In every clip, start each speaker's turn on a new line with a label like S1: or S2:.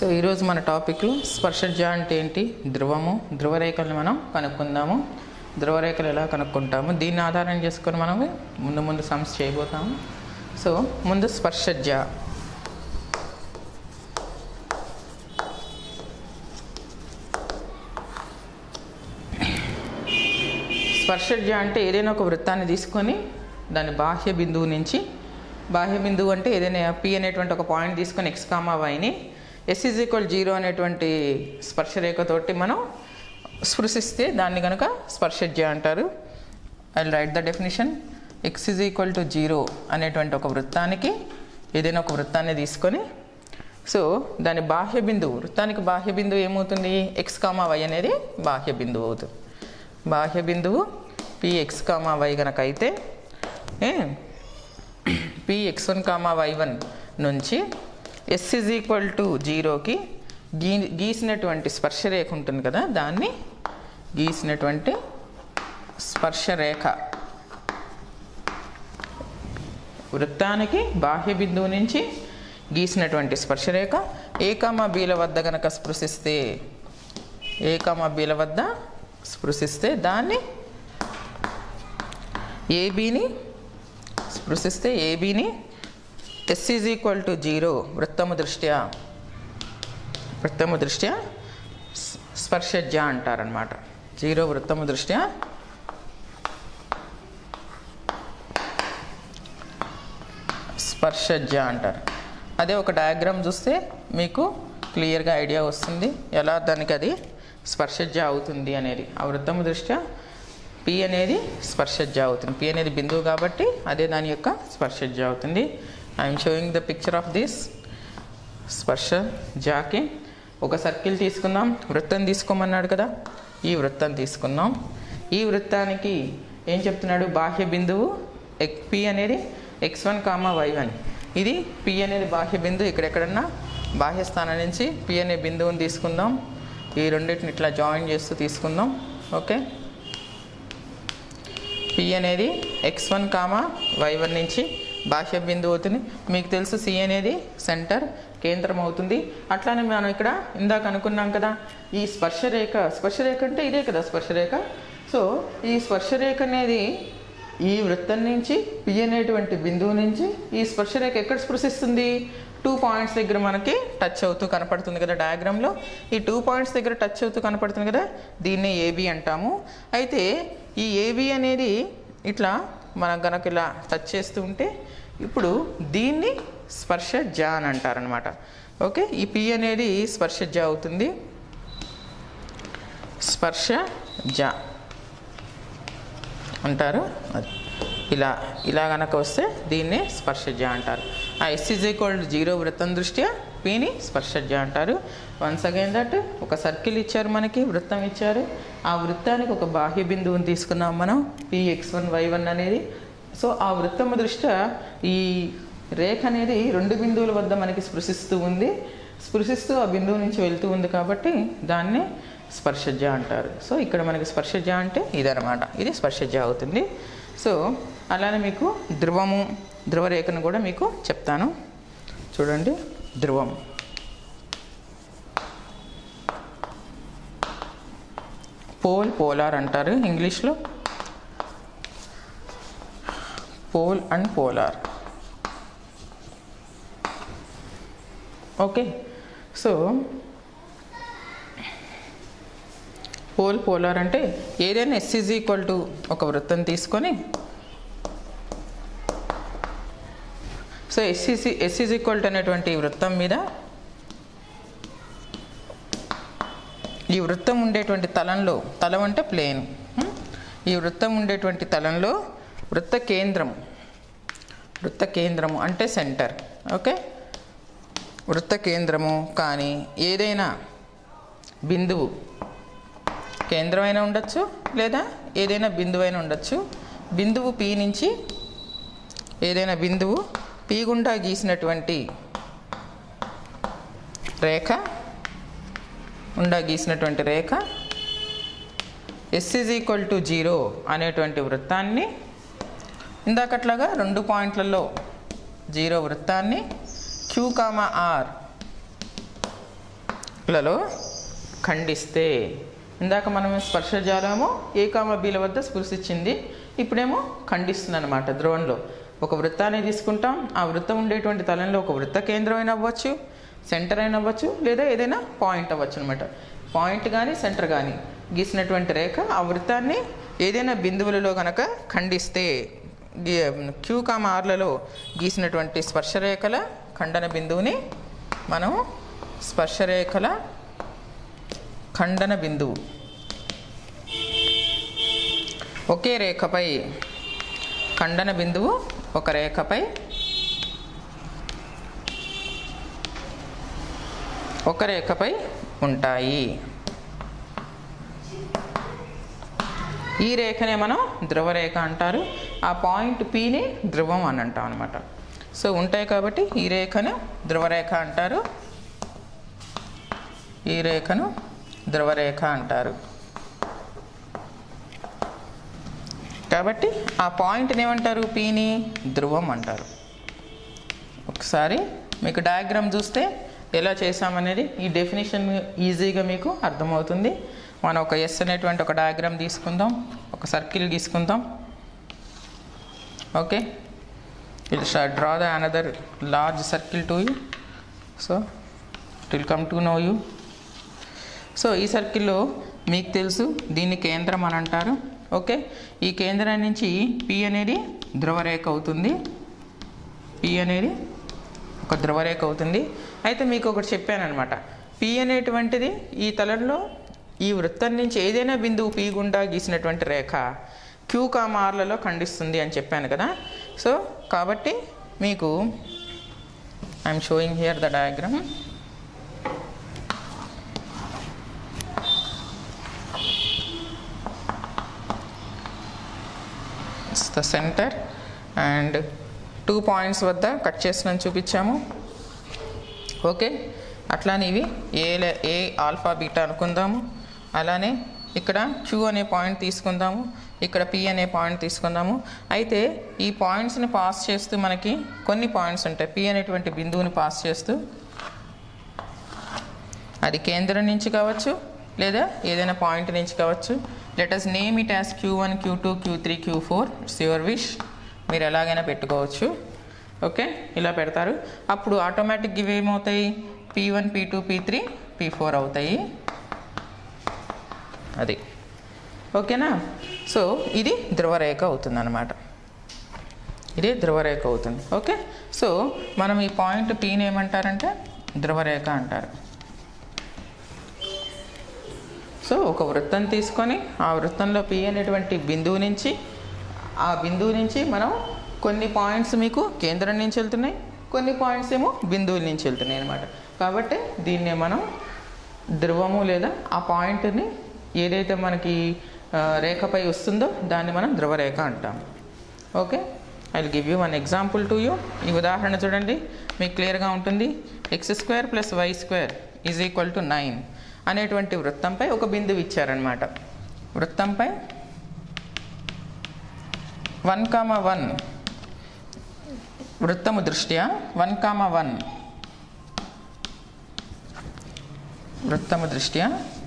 S1: so ఈరోజు మన టాపిక్లో స్పర్శజ అంటే ఏంటి ధ్రువము ధ్రువరేఖల్ని మనం కనుక్కుందాము ధ్రువరేఖలు ఎలా కనుక్కుంటాము దీన్ని ఆధారం చేసుకొని మనం ముందు ముందు సమ్స్ చేయబోతాము సో ముందు స్పర్శజ స్పర్శజ అంటే ఏదైనా ఒక వృత్తాన్ని తీసుకొని దాని బాహ్య బిందువు నుంచి బాహ్య బిందువు అంటే ఏదైనా పి అనేటువంటి ఒక పాయింట్ తీసుకొని ఎక్స్ కామా వైని ఎస్ ఈజ్ ఈక్వల్ జీరో అనేటువంటి స్పర్శరేఖతోటి మనం స్పృశిస్తే దాన్ని కనుక స్పర్శజ అంటారు I write the definition x is equal to zero అనేటువంటి ఒక వృత్తానికి ఏదైనా ఒక వృత్తాన్ని తీసుకొని సో దాని బాహ్య బిందువు వృత్తానికి బాహ్య బిందువు ఏమవుతుంది ఎక్స్ కామా వై అనేది బాహ్య బిందువు అవుతుంది బాహ్య బిందువు పి ఎక్స్ కామా వై కనుక అయితే P x one comma y one నుంచి ఎస్ ఇజ్ ఈక్వల్ టు జీరోకి గీ గీసినటువంటి స్పర్శరేఖ ఉంటుంది కదా దాన్ని గీసినటువంటి స్పర్శరేఖ వృత్తానికి బాహ్య బిందువు నుంచి గీసినటువంటి స్పర్శరేఖ ఏకామ బీల వద్ద గనక స్పృశిస్తే ఏకామ బీల వద్ద స్పృశిస్తే దాన్ని ఏబీని స్పృశిస్తే ఏబీని S is equal to zero వృత్తము దృష్ట్యా వృత్తము దృష్ట్యా స్- స్పర్శజ్య అంటారనమాట జీరో వృత్తము దృష్ట్యా స్పర్శజ్య అంటారు అదే ఒక డయాగ్రామ్ చూస్తే మీకు క్లియర్గా ఐడియా వస్తుంది ఎలా దానికి అది స్పర్శజ్య అవుతుంది అనేది ఆ వృత్తము దృష్ట్యా పి అనేది స్పర్శజ్య అవుతుంది పి అనేది బిందువు కాబట్టి అదే దాని యొక్క స్పర్శజ్య అవుతుంది I'm showing the picture of this స్పర్శ జాకి ఒక సర్కిల్ తీసుకుందాం వృత్తం తీసుకోమన్నాడు కదా ఈ వృత్తం తీసుకుందాం ఈ వృత్తానికి ఏం చెప్తున్నాడు బాహ్య బిందువు ఎక్ పి అనేది x one comma y one ఇది పి అనేది బాహ్య బిందువు ఇక్కడెక్కడన్నా బాహ్య స్థానం నుంచి పి అనే బిందువుని తీసుకుందాం ఈ రెండింటిని ఇట్లా జాయిన్ చేస్తూ తీసుకుందాం ఓకే పి అనేది x one comma y one నుంచి బాహ్య బిందువు అవుతుంది మీకు తెలుసు సి అనేది సెంటర్ కేంద్రం అవుతుంది అట్లానే మనం ఇక్కడ ఇందాక అనుకున్నాం కదా ఈ స్పర్శరేఖ స్పర్శరేఖ అంటే ఇదే కదా స్పర్శరేఖ సో ఈ స్పర్శరేఖ అనేది ఈ వృత్తం నుంచి పి అనేటువంటి బిందువు నుంచి ఈ స్పర్శరేఖ ఎక్కడ స్పృశిస్తుంది టూ పాయింట్స్ దగ్గర మనకి టచ్ అవుతూ కనపడుతుంది కదా డయాగ్రామ్లో ఈ టూ పాయింట్స్ దగ్గర టచ్ అవుతూ కనపడుతుంది కదా దీన్నే ఏబి అంటాము అయితే ఈ ఏబి అనేది ఇట్లా మనం గనక ఇలా టచ్ చేస్తూ ఉంటే ఇప్పుడు దీన్ని స్పర్శ జ అని అంటారనమాట ఓకే ఈ పి అనేది స్పర్శ జ అవుతుంది స్పర్శ జ అంటారు అది ఇలా ఇలా గనక వస్తే దీన్నే స్పర్శజ అంటారు ఆ ఎస్ ఇజ్ ఈక్వల్ జీరో వృత్తం దృష్ట్యా పీని స్పర్శజ అంటారు వన్స్ అగైన్ దట్ ఒక సర్కిల్ ఇచ్చారు మనకి వృత్తం ఇచ్చారు ఆ వృత్తానికి ఒక బాహ్య బిందువుని తీసుకున్నాం మనం P x one y one అనేది సో ఆ వృత్తము దృష్ట్యా ఈ రేఖ అనేది రెండు బిందువుల వద్ద మనకి స్పృశిస్తూ ఉంది స్పృశిస్తూ ఆ బిందువు నుంచి వెళ్తూ ఉంది కాబట్టి దాన్ని స్పర్శజ అంటారు సో ఇక్కడ మనకి స్పర్శజ అంటే ఇదనమాట ఇది స్పర్శజ అవుతుంది సో అలానే మీకు ధ్రువము ధ్రువరేఖను కూడా మీకు చెప్తాను చూడండి ధ్రువం పోల్ పోలార్ అంటారు ఇంగ్లీష్లో pole and polar okay so pole polar అంటే ఏదైనా ఎస్ ఈజ్ ఈక్వల్ టు ఒక వృత్తం తీసుకొని so SEC S is equal to అనేటువంటి వృత్తం మీద ఈ వృత్తం ఉండేటువంటి తలంలో తలం అంటే ప్లేన్ ఈ వృత్తం ఉండేటువంటి తలంలో వృత్త కేంద్రం వృత్త కేంద్రము అంటే సెంటర్ ఓకే వృత్త కేంద్రము కానీ ఏదైనా బిందువు కేంద్రమైనా ఉండొచ్చు లేదా ఏదైనా బిందువైనా ఉండొచ్చు బిందువు పి నుంచి ఏదైనా బిందువు పి గుండా గీసినటువంటి రేఖ గుండా గీసినటువంటి రేఖ S is equal to zero అనేటువంటి వృత్తాన్ని ఇందాకట్లాగా రెండు పాయింట్లలో జీరో వృత్తాన్ని క్యూ కామా ఆర్ లలో ఖండిస్తే ఇందాక మనం స్పర్శజాలము ఏ కామ బీల వద్ద స్పృశించింది ఇప్పుడేమో ఖండిస్తుంది అనమాట ధ్రువంలో ఒక వృత్తాన్ని తీసుకుంటాం ఆ వృత్తం ఉండేటువంటి తలంలో ఒక వృత్త కేంద్రం అయినా అవ్వచ్చు సెంటర్ అయినా అవ్వచ్చు లేదా ఏదైనా పాయింట్ అవ్వచ్చు అనమాట పాయింట్ కానీ సెంటర్ కానీ గీసినటువంటి రేఖ ఆ వృత్తాన్ని ఏదైనా బిందువులలో కనుక ఖండిస్తే గి- క్యూ కామ ఆర్లలో గీసినటువంటి స్పర్శరేఖల ఖండన బిందువుని మనం స్పర్శరేఖల ఖండన బిందువు ఒకే రేఖపై ఖండన బిందువు ఒక రేఖపై ఒక రేఖపై ఉంటాయి ఈ రేఖనే మనం ధ్రువరేఖ అంటారు ఆ పాయింట్ పీని ధ్రువం అని అంటాం అనమాట సో ఉంటాయి కాబట్టి ఈ రేఖను ధ్రువరేఖ అంటారు ఈ రేఖను ధ్రువరేఖ అంటారు కాబట్టి ఆ పాయింట్ని ఏమంటారు పీని ధ్రువం అంటారు ఒకసారి మీకు డయాగ్రామ్ చూస్తే ఎలా చేసామనేది ఈ డెఫినేషన్ ఈజీగా మీకు అర్థమవుతుంది మనం ఒక ఎస్ అనేటువంటి ఒక డయాగ్రామ్ తీసుకుందాం ఒక సర్కిల్ గీసుకుందాం okay will draw the another large circle to you so it will come to know you so ఈ సర్కిల్లో మీకు తెలుసు దీన్ని కేంద్రం అని అంటారు ఓకే ఈ కేంద్రం నుంచి పి అనేది ధ్రువరేఖ అవుతుంది పి అనేది ఒక ధ్రువరేఖ అవుతుంది అయితే మీకు ఒకటి చెప్పాను అనమాట పి అనేటువంటిది ఈ తలంలో ఈ వృత్తం నుంచి ఏదైనా బిందువు పి గుండా గీసినటువంటి రేఖ క్యూ కామార్లలో ఖండిస్తుంది అని చెప్పాను కదా సో కాబట్టి మీకు I'm showing here the diagram it's the centre and two points వద్ద కట్ చేసిన చూపించాము ఓకే అట్లానే ఇవి ఏ లే- ఏ ఆల్ఫా బీటా అనుకుందాము అలానే ఇక్కడ క్యూ అనే పాయింట్ తీసుకుందాము ఇక్కడ పి అనే పాయింట్ తీసుకుందాము అయితే ఈ పాయింట్స్ని పాస్ చేస్తూ మనకి కొన్ని పాయింట్స్ ఉంటాయి పి అనేటువంటి బిందువుని పాస్ చేస్తూ అది కేంద్రం నుంచి కావచ్చు లేదా ఏదైనా పాయింట్ నుంచి కావచ్చు let us name it as Q one Q two Q three Q four it's your wish మీరు ఎలాగైనా పెట్టుకోవచ్చు ఓకే ఇలా పెడతారు అప్పుడు ఆటోమేటిక్ ఇవి ఏమవుతాయి P one P two P three P four అవుతాయి అది ఓకేనా సో ఇది ధ్రువరేఖ అవుతుంది అనమాట ఇది ధ్రువరేఖ అవుతుంది ఓకే సో మనం ఈ పాయింట్ పీని ఏమంటారంటే ధ్రువరేఖ అంటారు సో ఒక వృత్తం తీసుకొని ఆ వృత్తంలో పి అనేటువంటి బిందువు నుంచి ఆ బిందువు నుంచి మనం కొన్ని పాయింట్స్ మీకు కేంద్రం నుంచి వెళ్తున్నాయి కొన్ని పాయింట్స్ ఏమో బిందువుల నుంచి వెళ్తున్నాయి అనమాట కాబట్టి దీన్నే మనం ధ్రువము లేదా ఆ పాయింట్ని ఏదైతే మనకి ఆ, రేఖపై వస్తుందో దాన్ని మనం ధ్రువరేఖ అంటాం okay I will give you one example to you ఈ ఉదాహరణ చూడండి మీకు క్లియర్గా ఉంటుంది x square plus y square is equal to nine అనేటువంటి వృత్తంపై ఒక బిందువు ఇచ్చారనమాట వృత్తంపై వన్ కామ వన్ వృత్తము దృష్ట్యా వన్ కామ వన్ వృత్తము దృష్ట్యా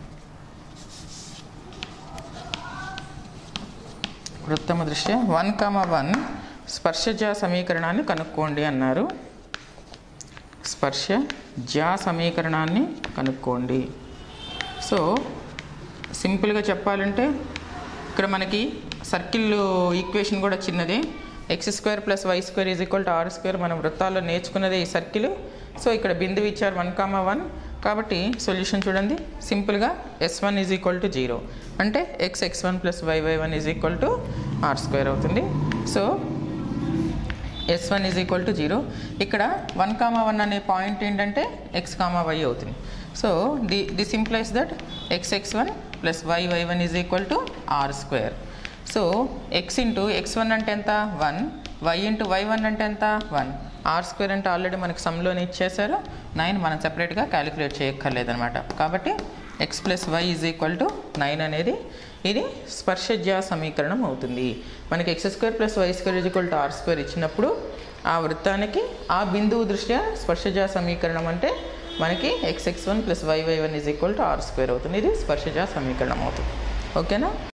S1: వృత్తము దృష్ట్యా వన్ కామ వన్ స్పర్శజ సమీకరణాన్ని కనుక్కోండి అన్నారు స్పర్శ జా సమీకరణాన్ని కనుక్కోండి సో సింపుల్గా చెప్పాలంటే ఇక్కడ మనకి సర్కిల్ ఈక్వేషన్ కూడా చిన్నదే x square plus y square is equal to r square మనం వృత్తాల్లో నేర్చుకున్నదే ఈ సర్కిల్ సో ఇక్కడ బిందువు ఇచ్చారు వన్ కామా వన్ కాబట్టి సొల్యూషన్ చూడండి సింపుల్గా S one is equal to zero అంటే x x one plus y y one is equal to r square అవుతుంది so S one is equal to zero ఇక్కడ one comma one అనే point ఏంటంటే x comma y అవుతుంది so the this implies that x x one plus y y one is equal to r square so x into x one అంటే ఎంత one y into y one అంటే ఎంత one r square అంటే already మనకి సమ్లోనే ఇచ్చేసారు nine మనం సెపరేట్గా క్యాలిక్యులేట్ చేయక్కర్లేదనమాట కాబట్టి x plus y is equal to nine అనేది ఇది స్పర్శజ్యా సమీకరణం అవుతుంది మనకి x square plus y square is equal to r square ఇచ్చినప్పుడు ఆ వృత్తానికి ఆ బిందువు దృష్ట్యా స్పర్శజా సమీకరణం అంటే మనకి x x one plus y y one is equal to r square అవుతుంది ఇది స్పర్శజ సమీకరణం అవుతుంది ఓకేనా